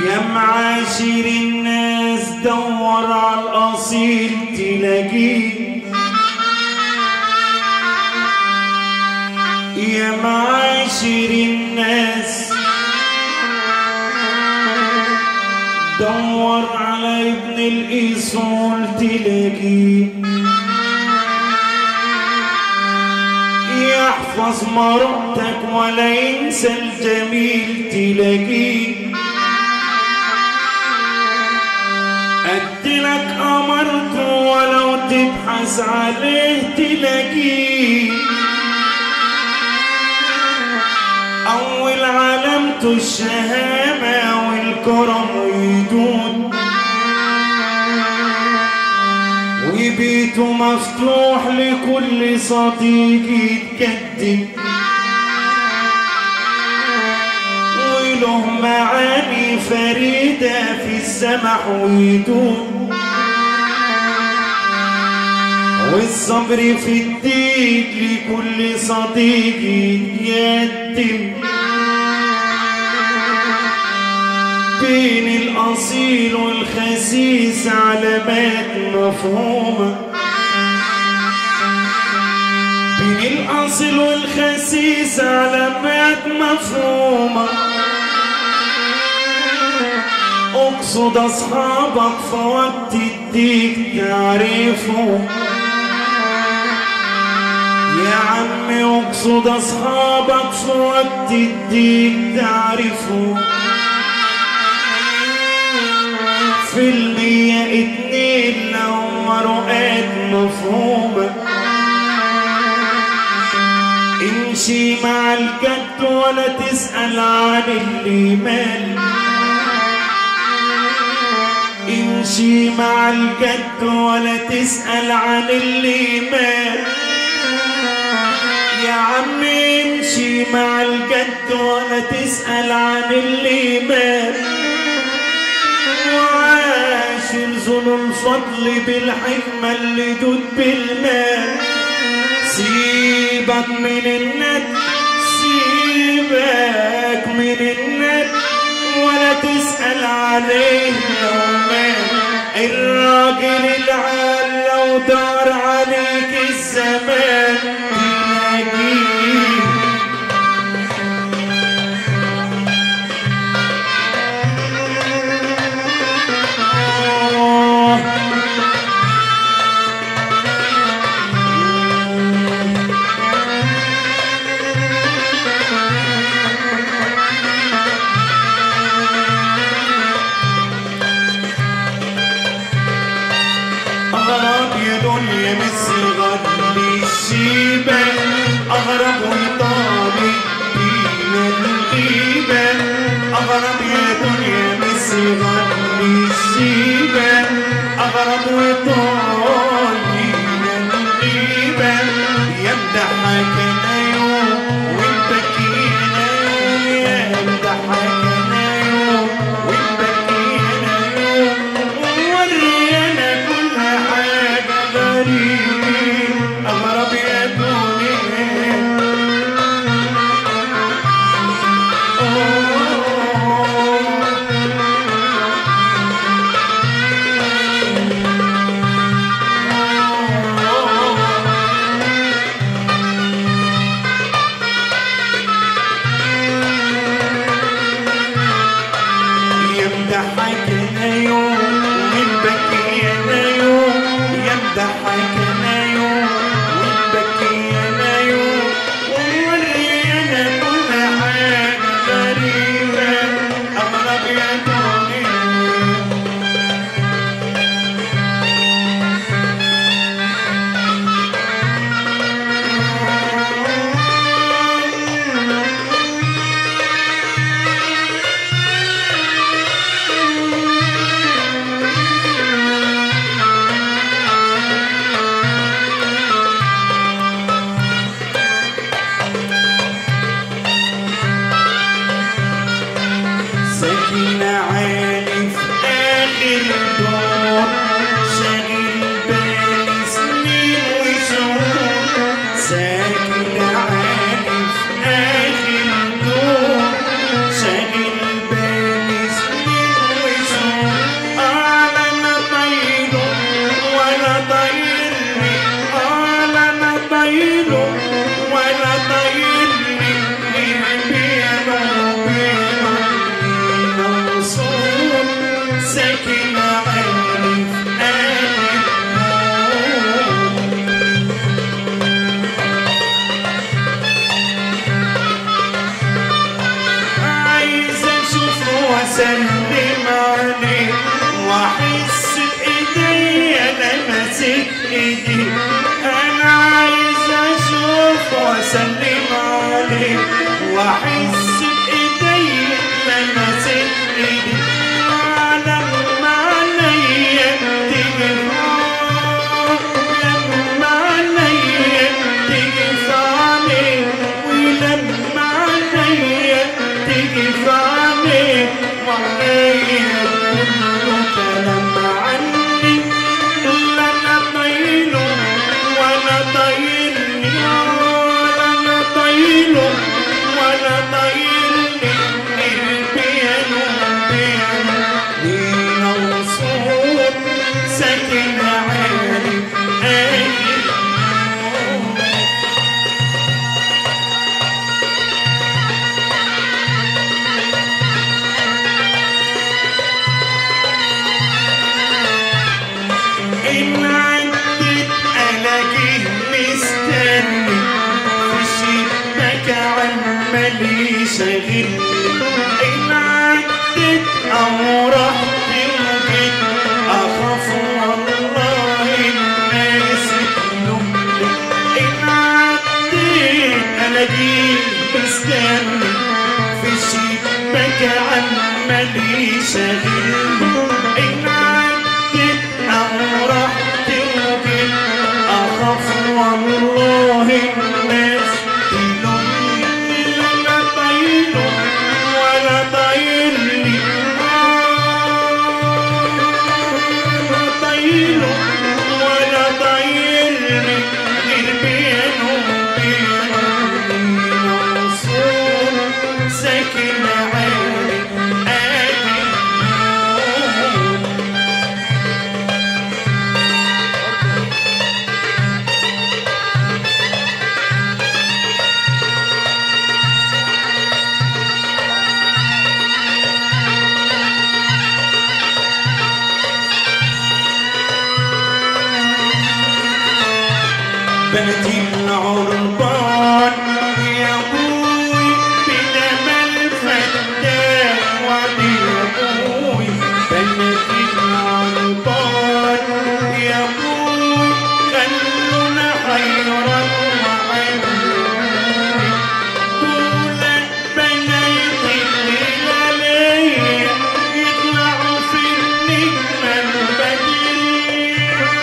يا معاشر الناس دور على الأصيل تلاقيه يا معاشر الناس دور على ابن الإصول تلاقيه يحفظ مرتك ولا ينسى الجميل تلاقيه أدلك أمرته ولو تبحث عليه تلاقيه أول علامته الشهامة والكرم ويدود وبيته مفتوح لكل صديق يتقدم وله معاني فريدة في السمح ويدوم والصبر في الدين لكل صديق يتقدم بين الأصيل والخسيس علامات مفهومة بين الأصيل والخسيس علامات مفهومة اقصد أصحابك في وقت الديك تعرفهم يا عمي اقصد أصحابك في وقت الديك تعرفهم في المية اتنين لو مرؤات مفهومة امشي مع الجد ولا تسأل عن اللي مال امشي مع الجد ولا تسأل عن اللي مال يا عمي امشي مع الجد ولا تسأل عن اللي مال وعاشر ذو الفضل بالحكمة اللي دود بالمال سيبك من الند سيبك من الند ولا تسأل عليه لو مات الراجل العال لو دار عليك الزمان تلاقيه أغرب يا دنيا بالصغر للشيبة أغرب وطالي بين الغيبة أغرب يا دنيا بالصغر للشيبة أغرب وطالي بين الغيبة يمدحك أنا يوم والبكي أنا يوم يمدحك أنا يوم والبكي أنا يوم ورينا كل حاجة غريب أغرب يا دنيا يمدحك انا يوم والبكي انا يوم يمدحك انا يوم والبكي انا يوم وورينا كل حاجه غريبه اغرب يا دنيا سكينة عالي في آخر الدور شاغل بالي سنين وشهور ساكنة عالي في آخر الدور شاغل بالي سنين واسلم عليه واحس بايديا لمست ايدي انا عايز اشوف واسلم عليه واحس بايديا لمست ايدي لما عليا تيجي لما عليا تيجي عليك ولما عليا تيجي عليك وعليا كله كلام عني لا انا طايله ولا طايلني ولا انا طايله ولا طايلني البيانو بيانو لينا وصول ساكن عالي آلي إن عدت ألاقيه مستني في الشباك عمال يشغلني إن عدت أو رحت وجيت أخاف والله الناس تلومني إن عدت ألاقيه مستني في الشباك عمال يشغلني إن عدت أو رحت وجيت أخاف والله الناس تلومني لا طايله ولا طايلني لا طايله ولا طايلني غير بينه وبينه وصول ساكن عالي آدي بنتي العربان يا ابوي بدم الفتان وعدي يا ابوي بنتي العربان يا ابوي خلونا حيران وعيوني طول بناتي الليالية يطلعوا في النجمة البدرية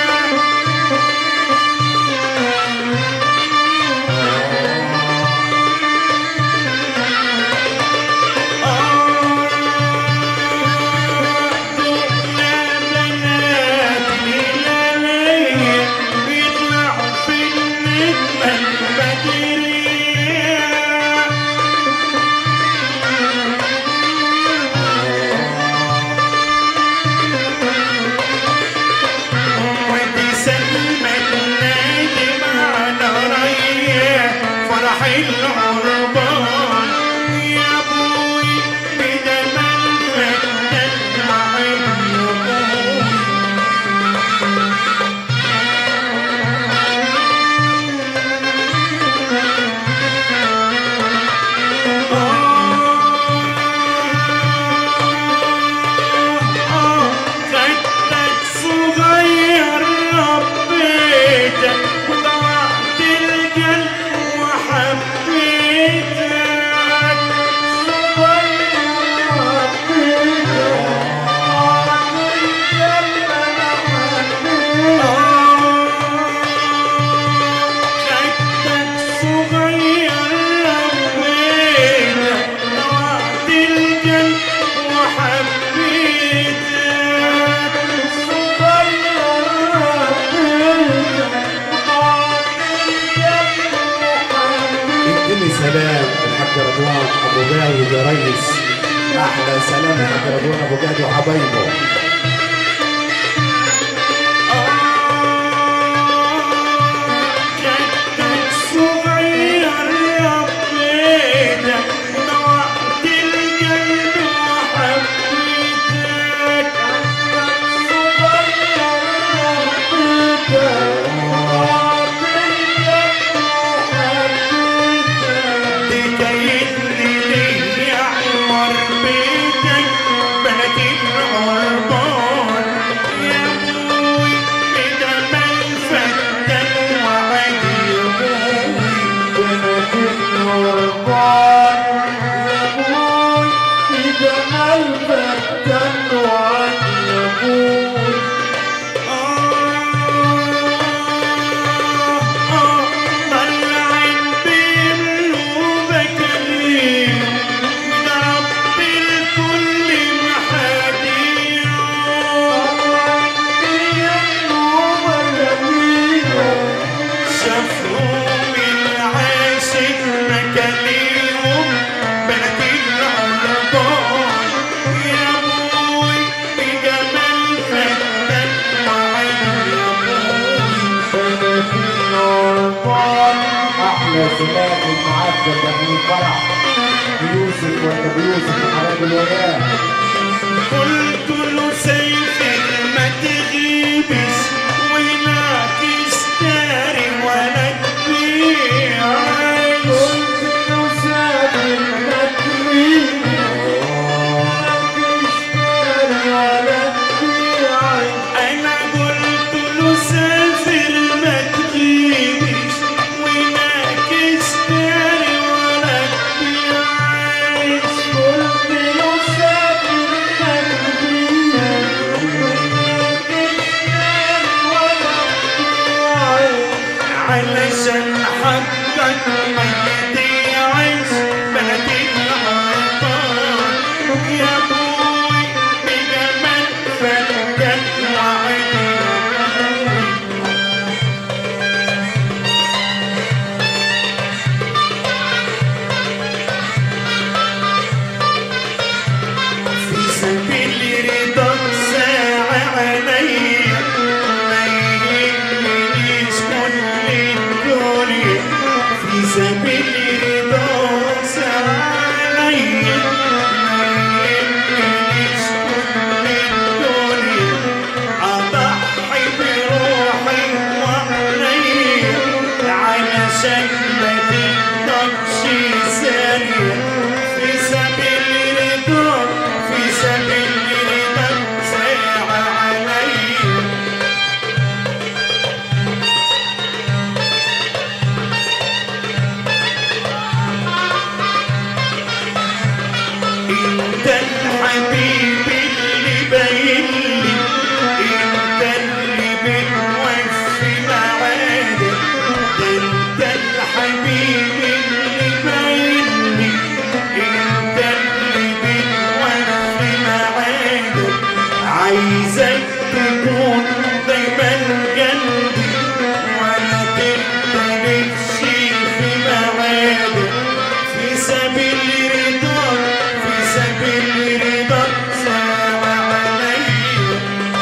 فرح العربان يا ابوي بدل الفتن معي يا ابوي خدك صغير ربيتك وضعت القلب وحبيتك خدك صغير ربيتك وضعت القلب وحبيتك اديني سلام الحاج رضوان ابو جاهد يا ريس احلى سلام الحاج رضوان ابو جاهد وحبايبه جدك صغير ربيتك وضعت القلب وحبيتك دي كيدني ليه يعمر بيتك سلام المعدل ده من الفرح بيوسف ولا بيوسف الحبايب الوياه قلت له سيفي ما تغيبش وهناك اشتري ولا تبيعش قلت له سافر ما تغيب ولا تبيعي انا قلت له سافر ما تغيبش وهناك اشتري ولا تبيعش قلت له سافر ما تغيب علشان حقك ما يضيعش بلدي العطار يا ابوي بجمال فلكك وعيني في سبيل رضاك ساعة عليا ما يهمنيش كل الدنيا في سبيل رضاك ساعة عليا ما يهمنيش كل الدنيا أضحي بروحي وعليا علشان ما تقدرش ثانية في سبيل رضاك في سبيل رضاك ساعة عليا انت الحبيب اللي باين لي انت اللي بتوفي معادك انت الحبيب اللي باين لي انت اللي بتوفي معادك عايزك تكون دايما جنبي ولا تختلفش في مواعيدك في سبيل رضاك في سبيل رضاك ساعة عليا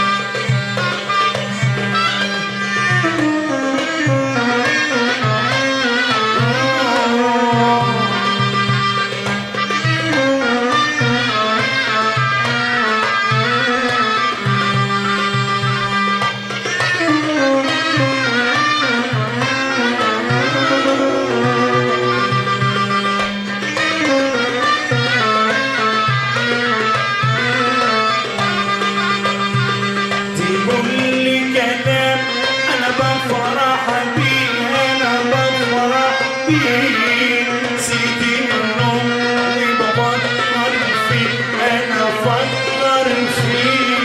تقول لي كلام انا بفرح بيه انا بفرح بيه سيدي النوم وبفكر فيه انا بفكر فيه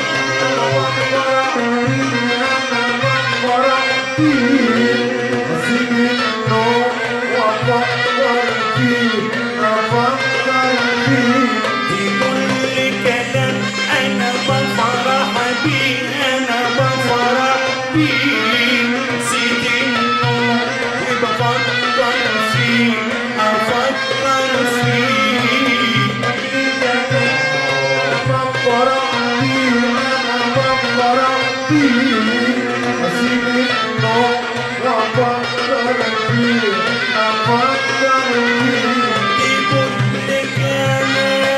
تقول لي كلام انا بفرح بيه انا بفرح بيه سيدي النوم وبفكر فيه افكر فيه تقول لي كلام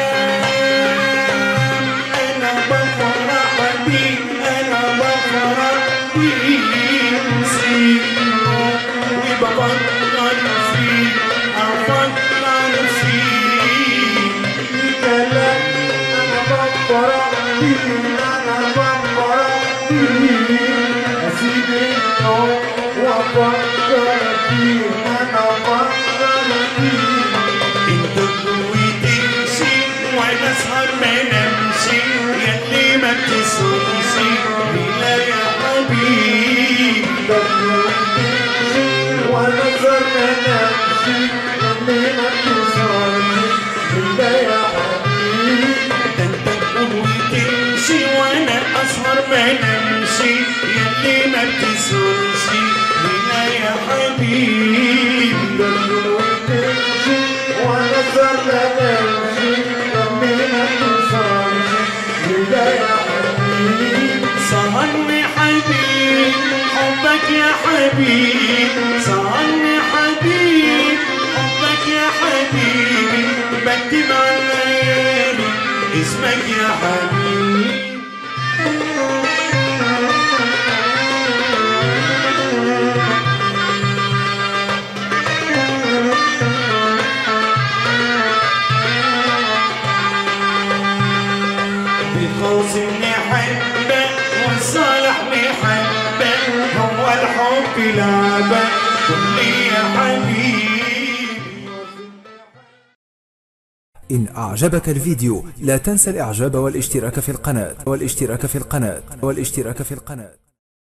انا بفرح بيه انا بفرح بيه سيدي النوم وبفكر فيه افكر فيه انت وتمشي وانا اسهر ما نمشي ياللي ما بتسهرش لا يا حبيبي ده انت وتمشي وانا اسهر ما نمشي ياللي ما بتسهرش لا يا حبيبي سهرني حبيب حبك يا حبيب سهرني حبيب مع الليالي اسمك يا حبيبي بالقاسم نحبه والصالح محبه هو الحب لعبه قل لي يا حبيبي إن أعجبك الفيديو لا تنسى الإعجاب والاشتراك في القناة والاشتراك في القناة والاشتراك في القناة